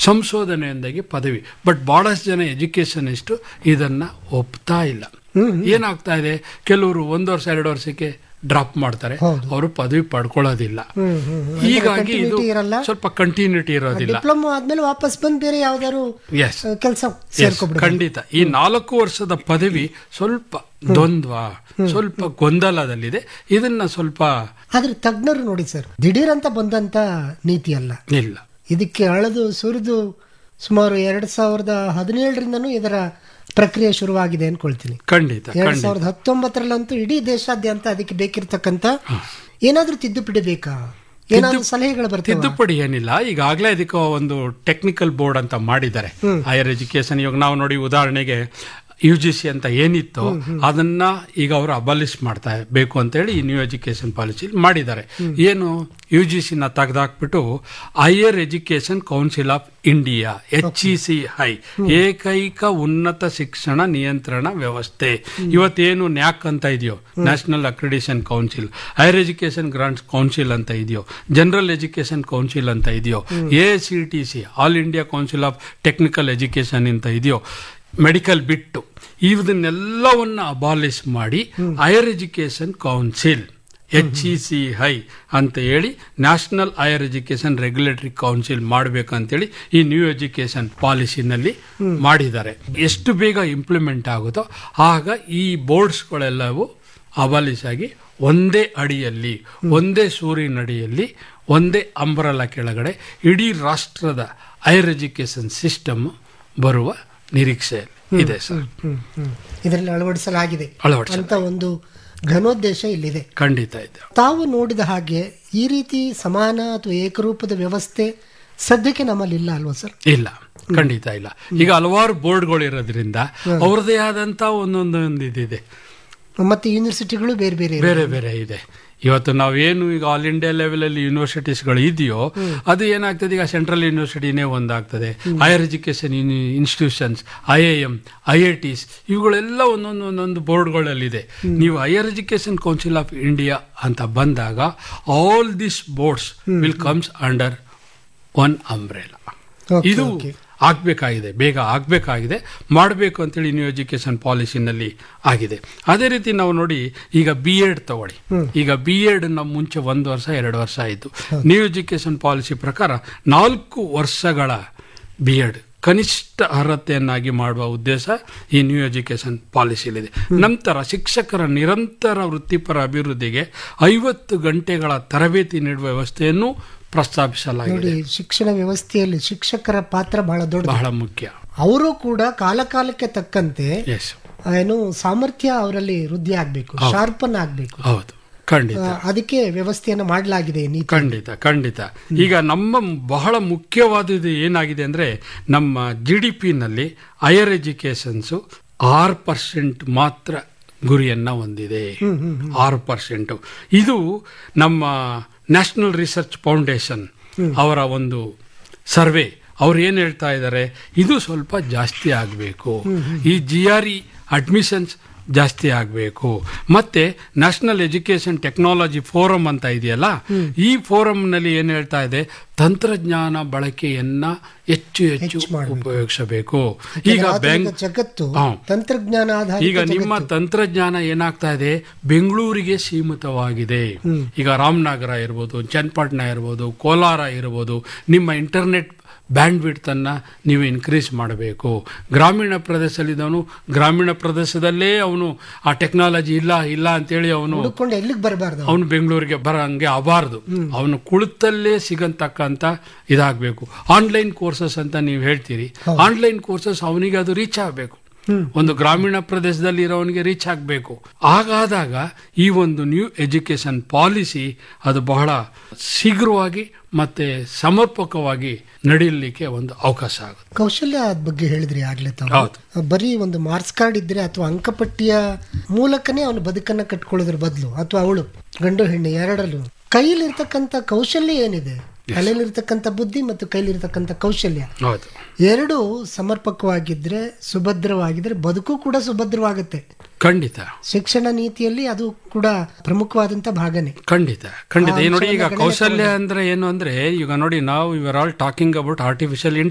ಸಂಶೋಧನೆಯಿಂದಾಗಿ ಪದವಿ ಬಟ್ ಬಹಳಷ್ಟು ಜನ ಎಜುಕೇಶನಿಸ್ಟು ಇದನ್ನ ಒಪ್ತಾ ಇಲ್ಲ ಏನಾಗ್ತಾ ಇದೆ ಕೆಲವರು ಒಂದು ವರ್ಷ ಎರಡು ವರ್ಷಕ್ಕೆ ಡ್ರಾಪ್ ಮಾಡ್ತಾರೆ ಹೌದು. ಅವರು ಪದವಿ ಪಡ್ಕೊಳ್ಳೋದಿಲ್ಲ ಹ್ಮ್, ಹ್ಮ್, ಹ್ಮ್. ಹೀಗಾಗಿ ಇದು continuity ಇರಲ್ಲ. ಸ್ವಲ್ಪ ಕಂಟಿನ್ಯೂಟಿ ಇರೋದಿಲ್ಲ ಡಿಪ್ಲೊಮಾ ಆದ್ಮೇಲೆ ವಾಪಸ್ ಬಂದ್ ಬೇರೆ ಯಾವ್ದಾದ್ರು ಎಸ್ ಕೆಲಸ Yes, ಸೇರ್ಕೊಬಿಡ್ಬೋದು ಖಂಡಿತ ಈ ನಾಲ್ಕು ವರ್ಷದ ಪದವಿ ಸ್ವಲ್ಪ ದ್ವಂದ್ವ ಸ್ವಲ್ಪ ಗೊಂದಲದಲ್ಲಿದೆ ಇದನ್ನ ಸ್ವಲ್ಪ ಆದ್ರೆ ತಜ್ಞರು ನೋಡಿ ಸರ್ ದಿಢೀರ್ ಅಂತ ಬಂದಂತ ನೀತಿ ಅಲ್ಲ ಇಲ್ಲ ಇದಕ್ಕೆ ಅಳೆದು ಸುರಿದು ಸುಮಾರು ಎರಡ್ ಸಾವಿರದ ಹದಿನೇಳರಿಂದನೂ ಇದರ ಪ್ರಕ್ರಿಯೆ ಶುರುವಾಗಿದೆ ಅನ್ಕೊಳ್ತೀನಿ ಖಂಡಿತ ಎರಡ್ ಖಂಡಿತ ಸಾವಿರದ ಹತ್ತೊಂಬತ್ತರಲ್ಲಂತೂ ಇಡೀ ದೇಶಾದ್ಯಂತ ಅದಕ್ಕೆ ಬೇಕಿರ್ತಕ್ಕಂಥ ಏನಾದ್ರೂ ತಿದ್ದುಪಡಿ ಬೇಕಾ ಏನಾದ್ರೂ ಸಲಹೆಗಳು ಬರ್ತವೆ ತಿದ್ದುಪಡಿ ಏನಿಲ್ಲ ಈಗಾಗಲೇ ಅದಕ್ಕೆ ಒಂದು ಟೆಕ್ನಿಕಲ್ ಬೋರ್ಡ್ ಅಂತ ಮಾಡಿದ್ದಾರೆ ಹೈಯರ್ ಎಜುಕೇಶನ್ ಇವಾಗ ನಾವು ನೋಡಿ ಉದಾಹರಣೆಗೆ ಯು ಜಿ ಸಿ ಅಂತ ಏನಿತ್ತು ಅದನ್ನ ಈಗ ಅವರು ಅಬಲಿಷ್ ಮಾಡ್ತಾ ಬೇಕು ಅಂತೇಳಿ ಈ ನ್ಯೂ ಎಜುಕೇಶನ್ ಪಾಲಿಸಿ ಮಾಡಿದ್ದಾರೆ ಏನು ಯು ಜಿ ಸಿನ ತೆಗೆದಾಕ್ಬಿಟ್ಟು higher education council of India H E C I ಏಕೈಕ ಉನ್ನತ ಶಿಕ್ಷಣ ನಿಯಂತ್ರಣ ವ್ಯವಸ್ಥೆ ಇವತ್ತೇನು ನ್ಯಾಕ್ ಅಂತ ಇದೆಯೋ national accreditation council higher education grants council ಅಂತ ಇದೆಯೋ ಜನರಲ್ ಎಜುಕೇಶನ್ ಕೌನ್ಸಿಲ್ ಅಂತ ಇದೆಯೋ A C T C all India council of technical education ಅಂತ ಇದೆಯೋ ಮೆಡಿಕಲ್ ಬಿಟ್ಟು ಇದನ್ನೆಲ್ಲವನ್ನ ಅಬಾಲಿಷ್ ಮಾಡಿ higher education council H E C I ಅಂತ ಹೇಳಿ national higher education regulatory council ಮಾಡಬೇಕಂತೇಳಿ ಈ ನ್ಯೂ ಎಜುಕೇಶನ್ ಪಾಲಿಸಿನಲ್ಲಿ ಮಾಡಿದ್ದಾರೆ ಎಷ್ಟು ಬೇಗ ಇಂಪ್ಲಿಮೆಂಟ್ ಆಗುತ್ತೋ ಆಗ ಈ ಬೋರ್ಡ್ಸ್ಗಳೆಲ್ಲವೂ ಅಬಾಲಿಷ್ ಆಗಿ ಒಂದೇ ಅಡಿಯಲ್ಲಿ ಒಂದೇ ಸೂರಿನಡಿಯಲ್ಲಿ ಒಂದೇ ಅಂಬರಲ ಕೆಳಗಡೆ ಇಡೀ ರಾಷ್ಟ್ರದ ಹೈಯರ್ ಎಜುಕೇಶನ್ ಸಿಸ್ಟಮ್ ಬರುವ ನಿರೀಕ್ಷೆ ಇದೆ ಸರ್ ಹ್ಮ್, ಹ್ಮ್. ಇದರಲ್ಲಿ ಅಳವಡಿಸಲಾಗಿದೆ ಅಳವಡಿಸ ಅಂತ ಒಂದು ಘನೋದ್ದೇಶ ಇಲ್ಲಿದೆ ಖಂಡಿತ ಇದೆ ತಾವು ನೋಡಿದ ಹಾಗೆ ಈ ರೀತಿ ಸಮಾನ ಅಥವಾ ಏಕರೂಪದ ವ್ಯವಸ್ಥೆ ಸದ್ಯಕ್ಕೆ ನಮ್ಮಲ್ಲಿ ಇಲ್ಲ ಅಲ್ವಾ ಸರ್ ಇಲ್ಲ ಖಂಡಿತ ಇಲ್ಲ ಈಗ ಹಲವಾರು ಬೋರ್ಡ್ಗಳು ಇರೋದ್ರಿಂದ ಅವ್ರದೇ ಆದಂತ ಒಂದೊಂದು ಒಂದು ಇದಿದೆ ಮತ್ತೆ ಯೂನಿವರ್ಸಿಟಿಗಳು ಬೇರೆ ಬೇರೆ ಇವೆ. ಬೇರೆ ಬೇರೆ ಇದೆ ಇವತ್ತು ನಾವೇನು ಈಗ ಆಲ್ ಇಂಡಿಯಾ ಲೆವೆಲ್ ಅಲ್ಲಿ ಯೂನಿವರ್ಸಿಟೀಸ್ಗಳು ಇದೆಯೋ ಅದು ಏನಾಗ್ತದೆ ಈಗ ಸೆಂಟ್ರಲ್ ಯೂನಿವರ್ಸಿಟಿನೇ ಒಂದಾಗ್ತದೆ higher education institutions I I M I I Ts ಇವುಗಳೆಲ್ಲ ಒಂದೊಂದು ಒಂದೊಂದು ಬೋರ್ಡ್ಗಳಲ್ಲಿದೆ ನೀವು higher education council of India ಅಂತ ಬಂದಾಗ all this boards will comes under one umbrella Okay, ಇದು okay. ಆಗ್ಬೇಕಾಗಿದೆ ಬೇಗ ಆಗ್ಬೇಕಾಗಿದೆ ಮಾಡಬೇಕು ಅಂತೇಳಿ ನ್ಯೂ ಎಜುಕೇಶನ್ ಪಾಲಿಸಿನಲ್ಲಿ ಆಗಿದೆ ಅದೇ ರೀತಿ ನಾವು ನೋಡಿ ಈಗ ಬಿ ಎಡ್ ತಗೊಳ್ಳಿ ಈಗ ಬಿ ಎಡ್ ನಮ್ಮ ಮುಂಚೆ ಒಂದು ವರ್ಷ ಎರಡು ವರ್ಷ ಆಯಿತು ನ್ಯೂ ಎಜುಕೇಶನ್ ಪಾಲಿಸಿ ಪ್ರಕಾರ ನಾಲ್ಕು ವರ್ಷಗಳ ಬಿ ಎಡ್ ಕನಿಷ್ಠ ಅರ್ಹತೆಯನ್ನಾಗಿ ಮಾಡುವ ಉದ್ದೇಶ ಈ ನ್ಯೂ ಎಜುಕೇಶನ್ ಪಾಲಿಸಿಲಿದೆ ನಂತರ ಶಿಕ್ಷಕರ ನಿರಂತರ ವೃತ್ತಿಪರ ಅಭಿವೃದ್ಧಿಗೆ ಐವತ್ತು ಗಂಟೆಗಳ ತರಬೇತಿ ನೀಡುವ ವ್ಯವಸ್ಥೆಯನ್ನು ಪ್ರಸ್ತಾಪಿಸಲಾಗಿದೆ ನೋಡಿ ಶಿಕ್ಷಣ ವ್ಯವಸ್ಥೆಯಲ್ಲಿ ಶಿಕ್ಷಕರ ಪಾತ್ರ ಬಹಳ ದೊಡ್ಡ ಬಹಳ ಮುಖ್ಯ ಅವರು ಕೂಡ ಕಾಲಕಾಲಕ್ಕೆ ತಕ್ಕಂತೆ ಎಸ್ ಏನು ಸಾಮರ್ಥ್ಯ ಅವರಲ್ಲಿ ವೃದ್ಧಿ ಆಗ್ಬೇಕು ಶಾರ್ಪನ್ ಆಗ್ಬೇಕು ಹೌದು ಖಂಡಿತ ಆ, ಅದಕ್ಕೆ ವ್ಯವಸ್ಥೆಯನ್ನು ಮಾಡಲಾಗಿದೆ ಈ ನೀತಿ ಖಂಡಿತ ಖಂಡಿತ ಈಗ ನಮ್ಮ ಬಹಳ ಮುಖ್ಯವಾದದ್ದು ಏನಾಗಿದೆ ಅಂದ್ರೆ ನಮ್ಮ ಜಿ ಡಿ ಪಿನಲ್ಲಿ ಹೈಯರ್ ಎಜುಕೇಶನ್ಸು ಆರು ಪರ್ಸೆಂಟ್ ಮಾತ್ರ ಗುರಿಯನ್ನ ಹೊಂದಿದೆ ಆರು ಪರ್ಸೆಂಟ್ ಇದು ನಮ್ಮ ನ್ಯಾಷನಲ್ ರಿಸರ್ಚ್ ಫೌಂಡೇಶನ್ ಅವರ ಒಂದು ಸರ್ವೆ ಅವ್ರು ಏನು ಹೇಳ್ತಾ ಇದ್ದಾರೆ ಇದು ಸ್ವಲ್ಪ ಜಾಸ್ತಿ ಆಗಬೇಕು ಈ ಜಿ ಆರ್ ಇ ಅಡ್ಮಿಷನ್ಸ್ ಜಾಸ್ತಿ ಆಗಬೇಕು ಮತ್ತೆ ನ್ಯಾಷನಲ್ ಎಜುಕೇಶನ್ ಟೆಕ್ನಾಲಜಿ ಫೋರಮ್ ಅಂತ ಇದೆಯಲ್ಲ ಈ ಫೋರಮ್ನಲ್ಲಿ ಏನು ಹೇಳ್ತಾ ಇದೆ ತಂತ್ರಜ್ಞಾನ ಬಳಕೆಯನ್ನ ಹೆಚ್ಚು ಹೆಚ್ಚು ಉಪಯೋಗಿಸಬೇಕು ಈಗ ಆಧುನಿಕ ಬ್ಯಾಂಕ್ ಜಗತ್ತು ಹಾ. ತಂತ್ರಜ್ಞಾನ ಆಧಾರಿತ ಈಗ ನಿಮ್ಮ ತಂತ್ರಜ್ಞಾನ ಏನಾಗ್ತಾ ಇದೆ ಬೆಂಗಳೂರಿಗೆ ಸೀಮಿತವಾಗಿದೆ ಈಗ ರಾಮನಗರ ಇರ್ಬೋದು ಚನ್ನಪಟ್ಟಣ ಇರ್ಬೋದು ಕೋಲಾರ ಇರ್ಬೋದು ನಿಮ್ಮ ಇಂಟರ್ನೆಟ್ ಬ್ಯಾಂಡ್ ಅನ್ನ ನೀವು ಇನ್ಕ್ರೀಸ್ ಮಾಡಬೇಕು ಗ್ರಾಮೀಣ ಪ್ರದೇಶದಲ್ಲಿದ್ದವನು ಗ್ರಾಮೀಣ ಪ್ರದೇಶದಲ್ಲೇ ಅವನು ಆ ಟೆಕ್ನಾಲಜಿ ಇಲ್ಲ ಇಲ್ಲ ಅಂತೇಳಿ ಅವನು ಹುಡುಕೊಂಡು ಎಲ್ಲಿಗೆ ಬರಬಾರ್ದು ಅವನು ಬೆಂಗಳೂರಿಗೆ ಬರಂಗೆ ಆಗಬಾರ್ದು ಅವನು ಕುಳಿತಲ್ಲೇ ಸಿಗಂತಕ್ಕಂತ ಇದಾಗಬೇಕು ಆನ್ಲೈನ್ ಕೋರ್ಸಸ್ ಅಂತ ನೀವು ಹೇಳ್ತೀರಿ ಆನ್ಲೈನ್ ಕೋರ್ಸಸ್ ಅವನಿಗೆ ಅದು ರೀಚ್ ಆಗಬೇಕು ಒಂದು ಗ್ರಾಮೀಣ ಪ್ರದೇಶದಲ್ಲಿ ಇರೋವನಿಗೆ ರೀಚ್ ಆಗಬೇಕು ಹಾಗಾದಾಗ ಈ ಒಂದು ನ್ಯೂ ಎಜುಕೇಶನ್ ಪಾಲಿಸಿ ಅದು ಬಹಳ ಶೀಘ್ರವಾಗಿ ಮತ್ತೆ ಸಮರ್ಪಕವಾಗಿ ನಡೆಯಲಿಕ್ಕೆ ಒಂದು ಅವಕಾಶ ಆಗುತ್ತೆ ಕೌಶಲ್ಯ ಬಗ್ಗೆ ಹೇಳಿದ್ರಿ ಆಗ್ಲೇ ತಾವು ಹೌದು. ಬರೀ ಒಂದು ಮಾರ್ಕ್ಸ್ ಕಾರ್ಡ್ ಇದ್ರೆ ಅಥವಾ ಅಂಕಪಟ್ಟಿಯ ಮೂಲಕನೇ ಅವನು ಬದುಕನ್ನ ಕಟ್ಕೊಳ್ಳೋದ್ರ ಬದಲು ಅಥವಾ ಅವಳು ಗಂಡು ಹೆಣ್ಣು ಎರಡರಲ್ಲೂ ಕೈಲಿರ್ತಕ್ಕಂಥ ಕೌಶಲ್ಯ ಏನಿದೆ ತಲೆಯಲ್ಲಿರ್ತಕ್ಕಂಥ ಬುದ್ಧಿ ಮತ್ತು ಕೈಲಿರ್ತಕ್ಕಂಥ ಕೌಶಲ್ಯ ಹೌದು ಎರಡು ಸಮರ್ಪಕವಾಗಿದ್ರೆ ಸುಭದ್ರವಾಗಿದ್ರೆ ಬದುಕು ಕೂಡ ಸುಭದ್ರವಾಗುತ್ತೆ ಖಂಡಿತ ಶಿಕ್ಷಣ ನೀತಿಯಲ್ಲಿ ಅದು ಕೂಡ ಪ್ರಮುಖವಾದಂತ ಭಾಗನೇ ಖಂಡಿತ ಖಂಡಿತ ಆ ಈ ನೋಡಿ ಈಗ ಅಂಶವನ್ನ ಕೌಶಲ್ಯ ಅಂದ್ರೆ ಏನು ಅಂದ್ರೆ ಈಗ ನೋಡಿ ನಾವು we're all talking about artificial